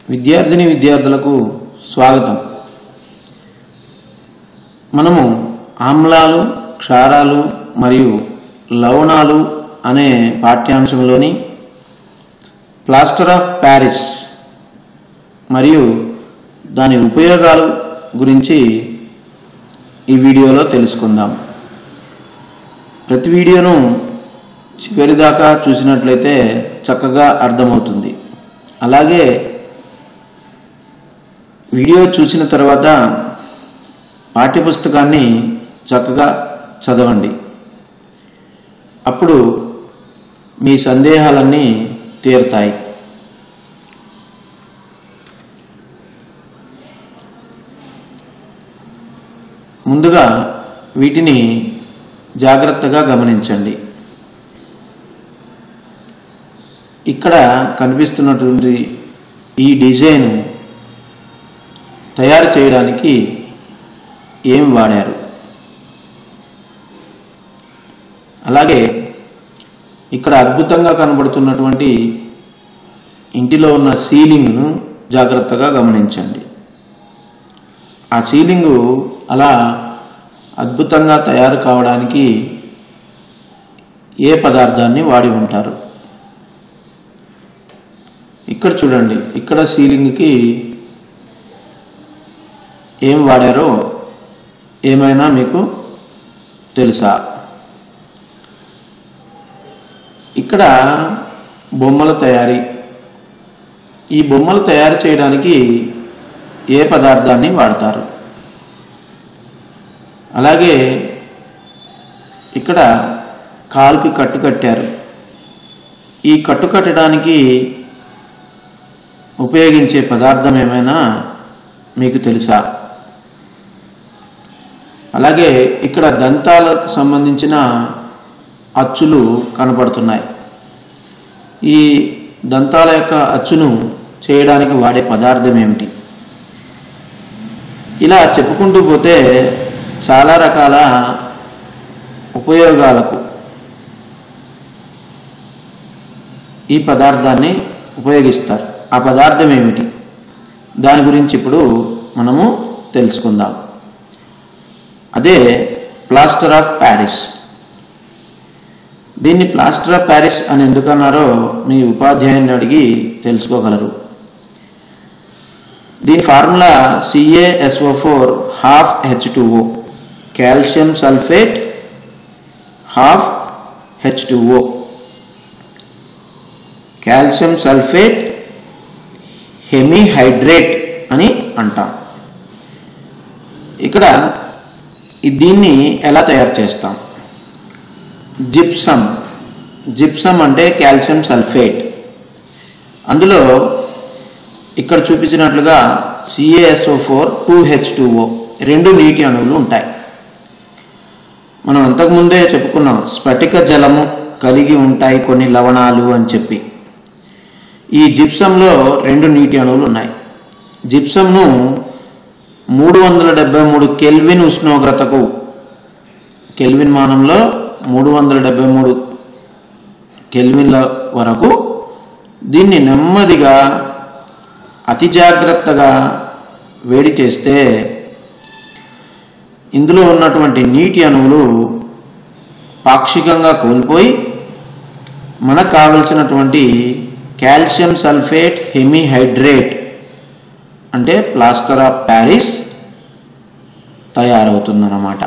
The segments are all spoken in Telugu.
విద్యార్థిని విద్యార్థులకు స్వాగతం మనము ఆమ్లాలు క్షారాలు మరియు లవణాలు అనే పాఠ్యాంశంలోని ప్లాస్టర్ ఆఫ్ ప్యారిస్ మరియు దాని ఉపయోగాలు గురించి ఈ వీడియోలో తెలుసుకుందాం ప్రతి వీడియోను చివరి దాకా చూసినట్లయితే చక్కగా అర్థమవుతుంది అలాగే వీడియో చూసిన తర్వాత పాఠ్యపుస్తకాన్ని చక్కగా చదవండి అప్పుడు మీ సందేహాలన్నీ తీరుతాయి ముందుగా వీటిని జాగ్రత్తగా గమనించండి ఇక్కడ కనిపిస్తున్నటువంటి ఈ డిజైన్ తయారు చేయడానికి ఏం వాడారు అలాగే ఇక్కడ అద్భుతంగా కనబడుతున్నటువంటి ఇంటిలో ఉన్న సీలింగ్ను జాగ్రత్తగా గమనించండి ఆ సీలింగు అలా అద్భుతంగా తయారు కావడానికి ఏ పదార్థాన్ని వాడి ఉంటారు ఇక్కడ చూడండి ఇక్కడ సీలింగ్కి ఏం వాడారో ఏమైనా మీకు తెలుసా ఇక్కడ బొమ్మల తయారీ ఈ బొమ్మలు తయారు చేయడానికి ఏ పదార్థాన్ని వాడతారు అలాగే ఇక్కడ కాలుకి కట్టు కట్టారు ఈ కట్టు కట్టడానికి ఉపయోగించే పదార్థం ఏమైనా మీకు తెలుసా అలాగే ఇక్కడ దంతాలకు సంబంధించిన అచ్చులు కనపడుతున్నాయి ఈ దంతాల యొక్క అచ్చును చేయడానికి వాడే పదార్థం ఏమిటి ఇలా చెప్పుకుంటూ పోతే చాలా రకాల ఉపయోగాలకు ఈ పదార్థాన్ని ఉపయోగిస్తారు ఆ పదార్థం ఏమిటి దాని గురించి ఇప్పుడు మనము తెలుసుకుందాం అదే ప్లాస్టర్ ఆఫ్ ప్యారిస్ దీన్ని ప్లాస్టర్ ఆఫ్ ప్యారిస్ అని ఎందుకన్నారో మీ ఉపాధ్యాయుని అడిగి తెలుసుకోగలరు దీని formula CASO four half H two O calcium sulphate half H two O calcium sulphate hemihydrate అని అంటాం ఇక్కడ దీన్ని ఎలా తయారు చేస్తాం జిప్సమ్ జిప్సమ్ అంటే కాల్షియం సల్ఫేట్ అందులో ఇక్కడ చూపించినట్లుగా CASO four two H two O రెండు నీటి అణువులు ఉంటాయి మనం అంతకుముందే చెప్పుకున్నాం స్ఫటిక జలము కలిగి ఉంటాయి కొన్ని లవణాలు అని చెప్పి ఈ జిప్సంలో రెండు నీటి అణువులు ఉన్నాయి జిప్సంను మూడు వందల డెబ్బై మూడు కెల్విన్ ఉష్ణోగ్రతకు కెల్విన్ మానంలో మూడు వందల డెబ్బై మూడు కెల్విన్ల వరకు దీన్ని నెమ్మదిగా అతి జాగ్రత్తగా వేడి చేస్తే ఇందులో ఉన్నటువంటి నీటి అణువులు పాక్షికంగా కోల్పోయి మనకు కావలసినటువంటి కాల్షియం సల్ఫేట్ హెమిహైడ్రేట్ అంటే ప్లాస్టర్ ఆఫ్ ప్యారిస్ తయారవుతుందన్నమాట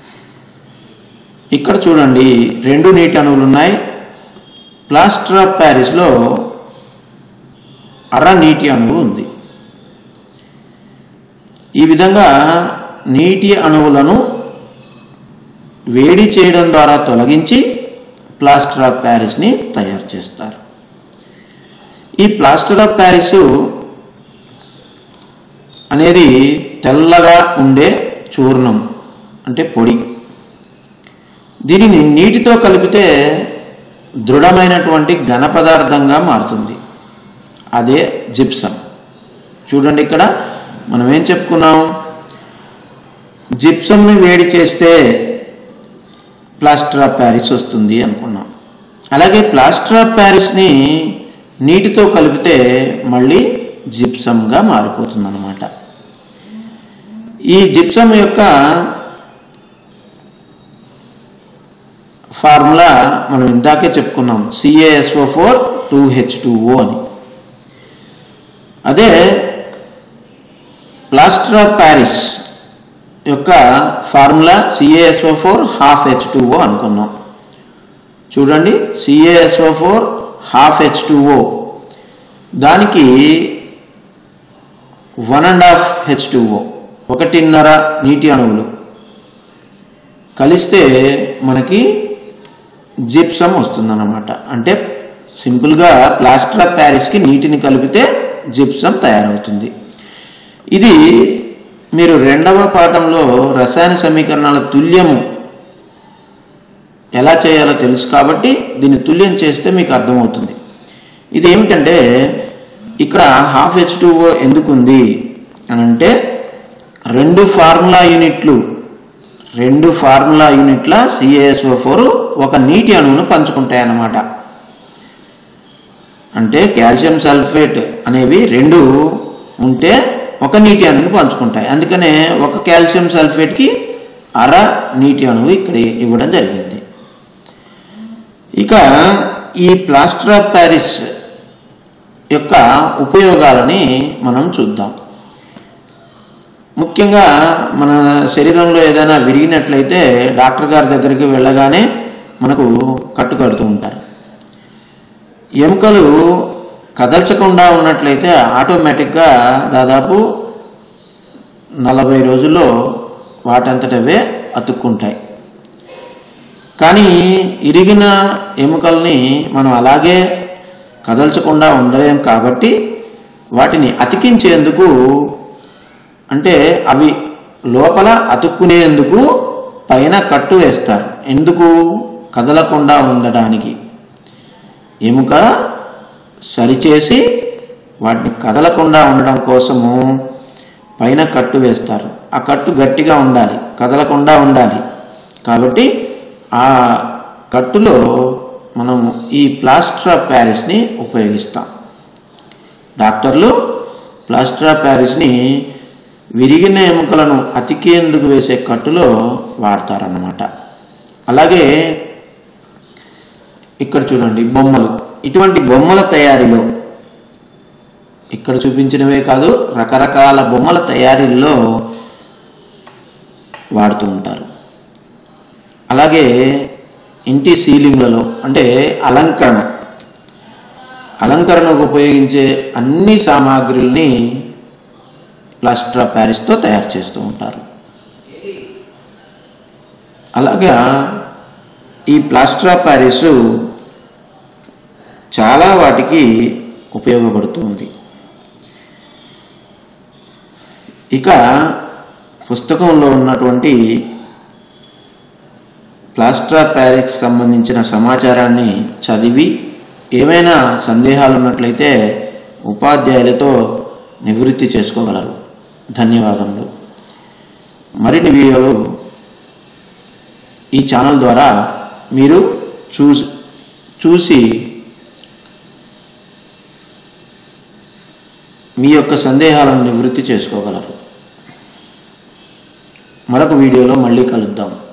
ఇక్కడ చూడండి రెండు నీటి అణువులు ఉన్నాయి ప్లాస్టర్ ఆఫ్ ప్యారిస్లో అర నీటి అణువు ఉంది ఈ విధంగా నీటి అణువులను వేడి చేయడం ద్వారా తొలగించి ప్లాస్టర్ ఆఫ్ ప్యారిస్ని తయారు చేస్తారు ఈ ప్లాస్టర్ ఆఫ్ ప్యారిస్ అనేది తెల్లగా ఉండే చూర్ణం అంటే పొడి దీనిని నీటితో కలిపితే దృఢమైనటువంటి ఘన పదార్థంగా మారుతుంది అదే జిప్సమ్ చూడండి ఇక్కడ మనం ఏం చెప్పుకున్నాం జిప్సమ్ని వేడి చేస్తే ప్లాస్టర్ ఆఫ్ ప్యారిస్ వస్తుంది అనుకున్నాం అలాగే ప్లాస్టర్ ఆఫ్ ప్యారిస్ని నీటితో కలిపితే మళ్ళీ జిప్సమ్గా మారిపోతుంది అనమాట ఈ జిప్సమ్ యొక్క ఫార్ములా మనం ఇందాకే చెప్పుకున్నాం CASO four two H two O అని అదే ప్లాస్టర్ ఆఫ్ ప్యారిస్ యొక్క formula CASO four half H two O అనుకున్నాం చూడండి CASO four half H two O దానికి one and half H two O ఒకటిన్నర నీటి అణువులు కలిస్తే మనకి జిప్సమ్ వస్తుందన్నమాట అంటే సింపుల్గా ప్లాస్టర్ ఆఫ్ ప్యారిస్కి నీటిని కలిపితే జిప్సమ్ తయారవుతుంది ఇది మీరు రెండవ పాఠంలో రసాయన సమీకరణాల తుల్యము ఎలా చేయాలో తెలుసు కాబట్టి దీన్ని తుల్యం చేస్తే మీకు అర్థమవుతుంది ఇది ఏమిటంటే ఇక్కడ హాఫ్ హెచ్ టూ ఎందుకు ఉంది అని అంటే రెండు ఫార్ములా యూనిట్లు రెండు ఫార్ములా యూనిట్ల సిఏఎస్ఓ ఫోర్ ఒక నీటి అణువును పంచుకుంటాయి అన్నమాట అంటే కాల్షియం సల్ఫేట్ అనేవి రెండు ఉంటే ఒక నీటి అణువుని పంచుకుంటాయి అందుకనే ఒక కాల్షియం సల్ఫేట్కి అర నీటి అణువు ఇక్కడ ఇవ్వడం జరిగింది ఇక ఈ ప్లాస్టర్ ఆఫ్ ప్యారిస్ యొక్క ఉపయోగాలని మనం చూద్దాం ముఖ్యంగా మన శరీరంలో ఏదైనా విరిగినట్లయితే డాక్టర్ గారి దగ్గరికి వెళ్ళగానే మనకు కట్టు కడుతూ ఉంటారు ఎముకలు కదల్చకుండా ఉన్నట్లయితే ఆటోమేటిక్గా దాదాపు నలభై రోజుల్లో వాటంతటవే అతుక్కుంటాయి కానీ ఇరిగిన ఎముకల్ని మనం అలాగే కదల్చకుండా ఉండలేం కాబట్టి వాటిని అతికించేందుకు అంటే అవి లోపల అతుక్కునేందుకు పైన కట్టు వేస్తారు ఎందుకు కదలకుండా ఉండడానికి ఎముక సరిచేసి వాటిని కదలకుండా ఉండడం కోసము పైన కట్టు వేస్తారు ఆ కట్టు గట్టిగా ఉండాలి కదలకుండా ఉండాలి కాబట్టి ఆ కట్టులో మనము ఈ ప్లాస్టర్ ఆఫ్ ప్యారిస్ని ఉపయోగిస్తాం డాక్టర్లు ప్లాస్టర్ ఆఫ్ ప్యారిస్ని విరిగిన ఎముకలను అతికేందుకు వేసే కట్టులో వాడతారన్నమాట అలాగే ఇక్కడ చూడండి బొమ్మలు ఇటువంటి బొమ్మల తయారీలో ఇక్కడ చూపించినవే కాదు రకరకాల బొమ్మల తయారీల్లో వాడుతూ ఉంటారు అలాగే ఇంటి సీలింగ్లలో అంటే అలంకరణ అలంకరణకు ఉపయోగించే అన్ని సామాగ్రిల్ని ప్లాస్టర్ ఆఫ్ ప్యారిస్తో తయారు చేస్తూ ఉంటారు అలాగా ఈ ప్లాస్టర్ ఆఫ్ ప్యారిస్ చాలా వాటికి ఉపయోగపడుతుంది ఇక పుస్తకంలో ఉన్నటువంటి ప్లాస్టర్ ఆఫ్ ప్యారిస్ సంబంధించిన సమాచారాన్ని చదివి ఏమైనా సందేహాలు ఉన్నట్లయితే ఉపాధ్యాయులతో నివృత్తి చేసుకోగలరు ధన్యవాదములు మరిన్ని వీడియోలు ఈ ఛానల్ ద్వారా మీరు చూసి చూసి మీ యొక్క సందేహాలను నివృత్తి చేసుకోగలరు మరొక వీడియోలో మళ్ళీ కలుద్దాం